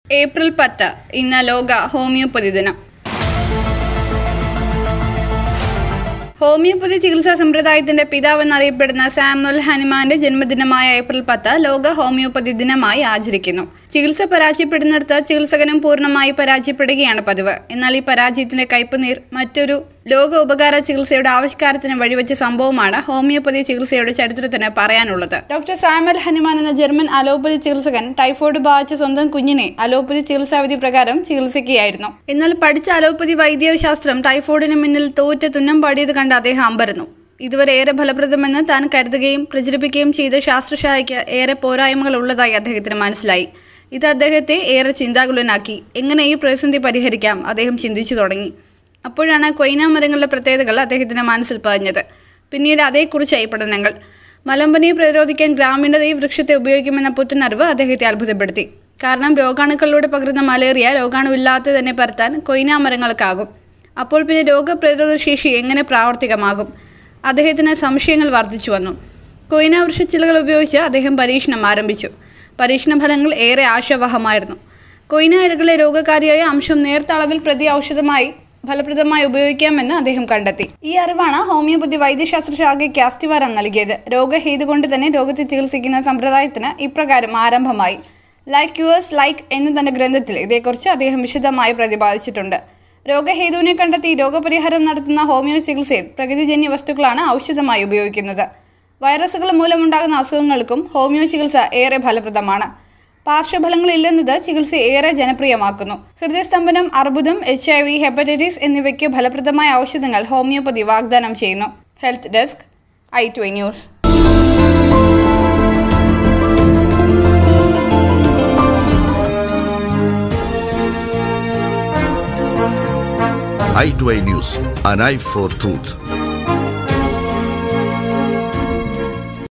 April പത്ത് ഇന്ന് ലോക ഹോമിയോപ്പതി ദിനം ഹോമിയോപ്പതി ചികിത്സാ സമ്പ്രദായത്തിന്റെ പിതാവെന്നറിയപ്പെടുന്ന സാമുൽ ഹനുമാന്റെ ജന്മദിനമായ ഏപ്രിൽ പത്ത് ലോക ഹോമിയോപ്പതി ദിനമായി ആചരിക്കുന്നു ചികിത്സ പരാജയപ്പെടുന്നിടത്ത് ചികിത്സകനും പൂർണ്ണമായി പരാജയപ്പെടുകയാണ് പതിവ് എന്നാൽ ഈ പരാജയത്തിന്റെ കയ്പുനീർ മറ്റൊരു ലോക ഉപകാര ചികിത്സയുടെ ആവിഷ്കാരത്തിന് വഴിവെച്ച സംഭവമാണ് ഹോമിയോപ്പതി ചികിത്സയുടെ ചരിത്രത്തിന് പറയാനുള്ളത് ഡോക്ടർ സാമുൽ ഹനുമാൻ എന്ന ജർമ്മൻ അലോപ്പതി ചികിത്സകൻ ടൈഫോയിഡ് ബാധിച്ച സ്വന്തം കുഞ്ഞിനെ അലോപ്പതി ചികിത്സാവിധി പ്രകാരം ചികിത്സിക്കുകയായിരുന്നു എന്നാൽ പഠിച്ച അലോപ്പതി വൈദ്യശാസ്ത്രം ടൈഫോയിഡിന് മുന്നിൽ തോറ്റ തുന്നം പാടിയത് കണ്ട് അദ്ദേഹം അമ്പരന്നു ഇതുവരെ ഏറെ ഫലപ്രദമെന്ന് താൻ കരുതുകയും പ്രചരിപ്പിക്കുകയും ചെയ്ത ശാസ്ത്രശാലയ്ക്ക് ഏറെ പോരായ്മകൾ ഉള്ളതായി അദ്ദേഹത്തിന് മനസ്സിലായി ഇത് അദ്ദേഹത്തെ ഏറെ ചിന്താകുലനാക്കി എങ്ങനെ ഈ പ്രതിസന്ധി പരിഹരിക്കാം അദ്ദേഹം ചിന്തിച്ചു തുടങ്ങി അപ്പോഴാണ് കൊയ്ന മരങ്ങളുടെ പ്രത്യേകതകൾ അദ്ദേഹത്തിന്റെ മനസ്സിൽ പതിഞ്ഞത് പിന്നീട് അതേക്കുറിച്ചായി പഠനങ്ങൾ മലമ്പനിയെ പ്രതിരോധിക്കാൻ ഗ്രാമീണർ ഈ വൃക്ഷത്തെ ഉപയോഗിക്കുമെന്ന പുത്തനറിവ് അദ്ദേഹത്തെ അത്ഭുതപ്പെടുത്തി കാരണം രോഗാണുക്കളിലൂടെ പകരുന്ന മലേറിയ രോഗാണുവില്ലാതെ തന്നെ പരത്താൻ കൊയ്ന മരങ്ങൾക്കാകും അപ്പോൾ പിന്നെ രോഗപ്രതിരോധ ശേഷി എങ്ങനെ പ്രാവർത്തികമാകും അദ്ദേഹത്തിന് സംശയങ്ങൾ വർദ്ധിച്ചു വന്നു കൊയ്ന വൃക്ഷച്ചിലകൾ ഉപയോഗിച്ച് അദ്ദേഹം പരീക്ഷണം ആരംഭിച്ചു പരീക്ഷണ ഫലങ്ങൾ ഏറെ ആശാവഹമായിരുന്നു കൊയ്ന ഇലകളെ രോഗകാരിയായ അംശം നേർത്ത അളവിൽ പ്രതി ഔഷധമായി ഫലപ്രദമായി ഉപയോഗിക്കാമെന്ന് അദ്ദേഹം കണ്ടെത്തി ഈ അറിവാണ് ഹോമിയോപ്പതി വൈദ്യശാസ്ത്ര ശാഖയ്ക്ക് അസ്ഥിവാരം നൽകിയത് രോഗഹേതു കൊണ്ട് തന്നെ രോഗത്തെ ചികിത്സിക്കുന്ന സമ്പ്രദായത്തിന് ഇപ്രകാരം ആരംഭമായി ലൈക്ക് യുവേഴ്സ് ലൈക്ക് എന്ന തന്റെ ഗ്രന്ഥത്തിൽ ഇതേക്കുറിച്ച് അദ്ദേഹം വിശദമായി പ്രതിപാദിച്ചിട്ടുണ്ട് രോഗഹേതുവിനെ കണ്ടെത്തി രോഗപരിഹാരം നടത്തുന്ന ഹോമിയോ ചികിത്സയിൽ പ്രകൃതിജന്യ വസ്തുക്കളാണ് ഔഷധമായി ഉപയോഗിക്കുന്നത് വൈറസുകൾ മൂലമുണ്ടാകുന്ന അസുഖങ്ങൾക്കും ഹോമിയോ ചികിത്സ ഏറെ ഫലപ്രദമാണ് പാർശ്വഫലങ്ങളില്ലെന്നത് ചികിത്സ ഏറെ ജനപ്രിയമാക്കുന്നു ഹൃദയസ്തംഭനം അർബുദം എച്ച് ഐ വി ഹെപ്പറ്റൈറ്റിസ് എന്നിവയ്ക്ക് ഫലപ്രദമായ ഔഷധങ്ങൾ ഹോമിയോപ്പതി വാഗ്ദാനം ചെയ്യുന്നു health desk I two news i2i News, an eye for truth.